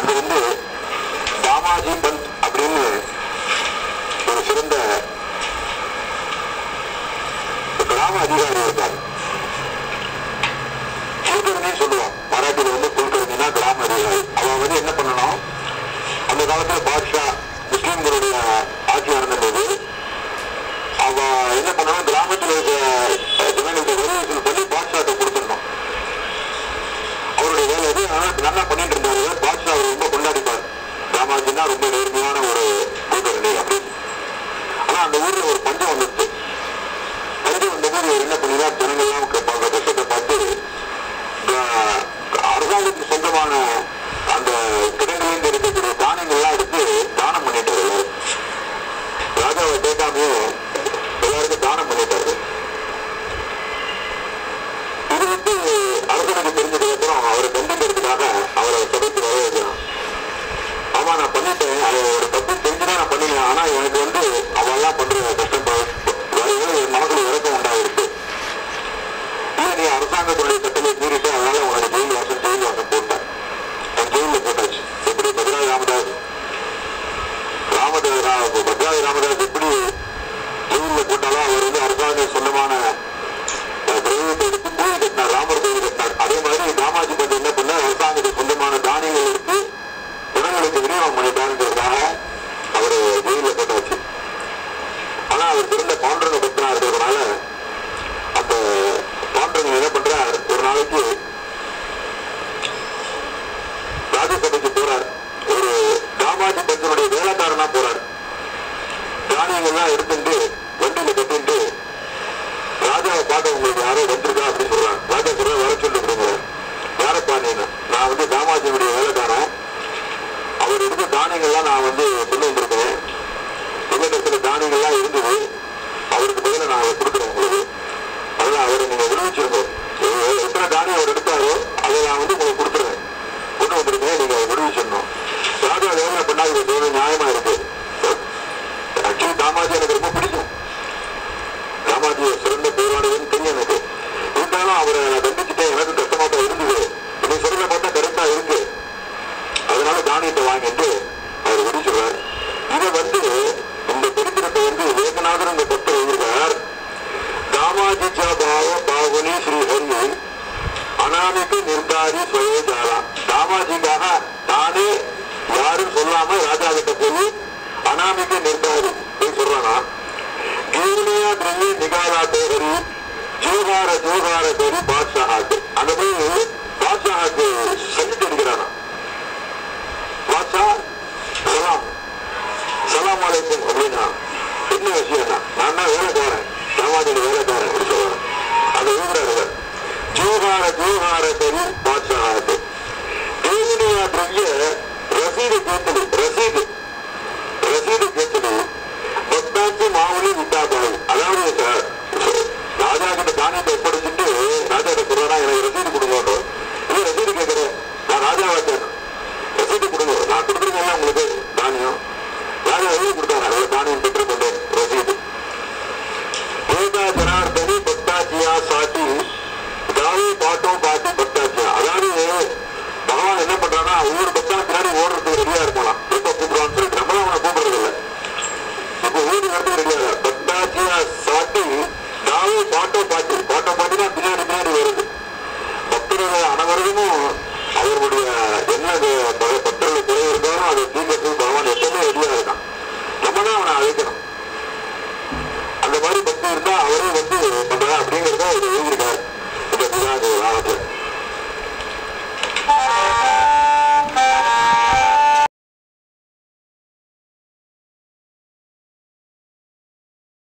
இது வந்து தாமாஜி பந்த் அப்படின்னு ஒரு சிறந்த கிராம அதிகாரி இருக்கார் குல்கர்னி சொல்லுவான் மராட்டியில வந்து குல்கர்னினா கிராம அதிகாரி அவன் வந்து என்ன பண்ணணும் அந்த காலத்துல பாட்ஷா முஸ்லீம்களுடைய ஆட்சி நடந்தபோது அவ என்ன பண்ணணும் கிராமத்தில் இருக்கிற அஹ், ஜனங்களுக்கு வரி வசூல் பண்ணி பாட்ஷாட்ட கொடுத்துடணும் அவருடைய வேலை அது ஆனா நல்லா பண்ணிட்டு இருந்தாரு பாட்ஷா அவர் ரொம்ப கொண்டாடிப்பார் ராமாஜினா ரொம்ப நேர்மையான ஒரு குல்கர்னி அப்படின்னு ஆனா அந்த ஊர்ல ஒரு பஞ்சம் வந்துச்சு பஞ்சம் வந்தபோது இவர் என்ன பண்ணினார் ஜனங்கள்லாம் க- பண்ற கஷ்டத்தை பார்த்து அஹ், அரசாங்கத்துக்கு சொந்தமான அந்த கிடங்குலேருந்து இருக்கக்கூடிய தானியங்கள்லாம் எடுத்து தானம் பண்ணிட்டாரு எல்லாரும் ராஜாவை கேட்காமயே எல்லாருக்கும் தானம் பண்ணிட்டாரு இது வந்து அரசனுக்கு தெரிஞ்சதுக்கு அப்புறம் அவரை தண்டிக்கிறதுக்காக அவரை சபைக்கு வர வைக்கிறான் ஆமா நான் பண்ணிட்டேன் அது ஒரு தப்பு தெரிஞ்சுதான் நான் பண்ணினேன் ஆனா எனக்கு வந்து அவெல்லாம் பண்ற கஷ்டம் ப- வரையில என் மனசுல இறக்கம் உண்டாயிருக்கு இல்ல நீ அரசாங்கத்துடைய சட்டத்தை மீறிட்டு அதனால உனக்கு ஜெயில் வாசம் ஜெயில் வாசம் போட்டேன் என் ஜெயில போட்டாச்சு எப்படி பத்ராஜி ராமதாஸ் ராமதாஸ் ரா- பத்ராஜி ராமதாஸ் எப்படி ஜெயில போட்டாலும் அவர் வந்து அரசாங்க சொந்தமான அஹ், பிரதேசத்தை எடுத்து கோயில் கட்டினார் ராமர் கோயில் கட்டினார் அதே மாதிரி ராமாஜி பந்த் என்ன பண்ண அரசாங்கத்துக்கு சொந்தமான தானியங்கள் எடுத்து ஜனங்களுக்கு விநியோகம் பண்ணிட்டாருங்கிறதுக்காக அவர் ஜெயில போட்டாச்சு ஆனா அவர் பிறந்த பாண்டரங்க பத்தினா இருக்கிறதுனால அந்த பாண்டரங்க என்ன பண்றார் ஒரு நாளைக்கு ராஜசபைக்கு போறார் ஒரு ராமாஜி பஞ்சனுடைய வேலைக்காரனா போறார் தானியங்கள்லாம் எடுத்துட்டு வண்டியில கட்டிட்டு ராஜாவை பார்க்க உங்களுக்கு யாரோ வந்திருக்கா அப்படின்னு சொல்றாங்க ராஜா சொல்ற வர சொல்லு அப்படிங்கிறார் யாரப்பா நீங்க நான் வந்து தாமாஜியுடைய வேலைக்காரன் அவர் இருந்த தானியங்கள்லாம் நான் வந்து கொண்டு வந்திருக்கேன் எங்களிடத்துல தானியங்கள்லாம் இருந்தது அவருக்கு பதிலா நான் அதை கொடுக்குறேன் உங்களுக்கு அதெல்லாம் அவரை நீங்க விடுவிச்சிருங்க எ- எத்தனை தானியம் அவர் எடுத்தாரோ அதை நான் வந்து உங்களுக்கு கொடுத்துருவேன் கொண்டு வந்திருக்கேன் நீங்க அதை விடுவிச்சிடணும் ராஜா வேதனை பண்ணா இது தேவை நியாயமா இருக்கு ஆக்சுவலி தாமாஜி எனக்கு ரொம்ப பிடிக்கும் ராமாஜி ஒரு சிறந்த போராடுவேன்னு தெரியும் எனக்கு இருந்தாலும் அவரை நான் தண்டிச்சுட்டேன் எனக்கு கஷ்டமா தான் இருந்தது நீ சொல்றத பார்த்தா கரெக்டா இருக்கு அதனால தானியத்தை வாங்கிட்டு அவர் விடி சொல்றார் இதை வந்து இந்த சரித்திரத்தை வந்து விவேகநாதர் இந்த பக்தர் எழுதியிருக்கார் தாமாஜி ச பாவ பாகுனி ஸ்ரீ ஹரி அனாமிக்கு நிர்தாரி சுயஜாலா தாமாஜிக்காக தானே யாரும் சொல்லாம ராஜா கிட்ட போய் அனாமிக்கு நிர்தாரி போய் சொல்றானா கேலியா திரவிய நிகாலா தேகரி ஜோகார ஜோகார தேரி பாட்ஷாஹாக்கு அந்த போய் பாட்ஷாஹாக்கு சல்யூட் அடிக்கிறானா பாட்ஷா சலாம் சலாம் அலைக்கும் அப்படின்னா என்ன விஷயம்னா நான் தான் வேலைக்காரன் சமாஜில வேலைக்காரன் அப்படி சொல்றேன் அதை எழுதுறாரு அவர். ஜோகார ஜோகார தெரி பாட்ஷாஹாக்கு தேவனியா திரவிய ரசீது கேட்டது ரசீது ரசீது கேட்டது பக்தாச்சு மாவுளி விட்டாபாய் அதாவது சார் ராஜா கிட்ட தானியத்தை ஒப்படைச்சிட்டு ராஜா கிட்ட சொல்றாரா எனக்கு ரசீது கொடுங்க இல்ல ரசீது கேட்கிறேன் நான் ராஜாவாச்சேன் ரசீது கொடுங்க நான் கொடுத்துருக்கேன் உங்களுக்கு தானியம் ராஜா எழுதி கொடுத்தாரு அவ்வளவு தானியம் பெற்றுக்கொண்டேன் ரசீது ஏகா ஜனார்தனி பக்தாச்சியா சாட்டி தாவி பாட்டும் பாட்டி பக்தாச்சியா அதாவது பகவான் என்ன பண்றான்னா ஒவ்வொரு பக்தா பின்னாடி ஓடுறதுக்கு ரெடியா இருக்கலாம் எப்ப கூப்பிடுவான்னு சொல்லிட்டு நம்மளும் அவனை கூப்பிடுறது இல்லை இப்ப ஊரு வரதுக்கு ரெடியா பக்தாச்சியா சாட்டி தாவி பாட்டோ பாட்டி பாட்டோ பாட்டினா பின்னாடி பின்னாடி வருது பக்தர்கள் அனைவருக்கும் அவர்களுடைய என்ன இது ப- பக்தர்கள் குறை இருந்தாலும் அதை தீர்க்க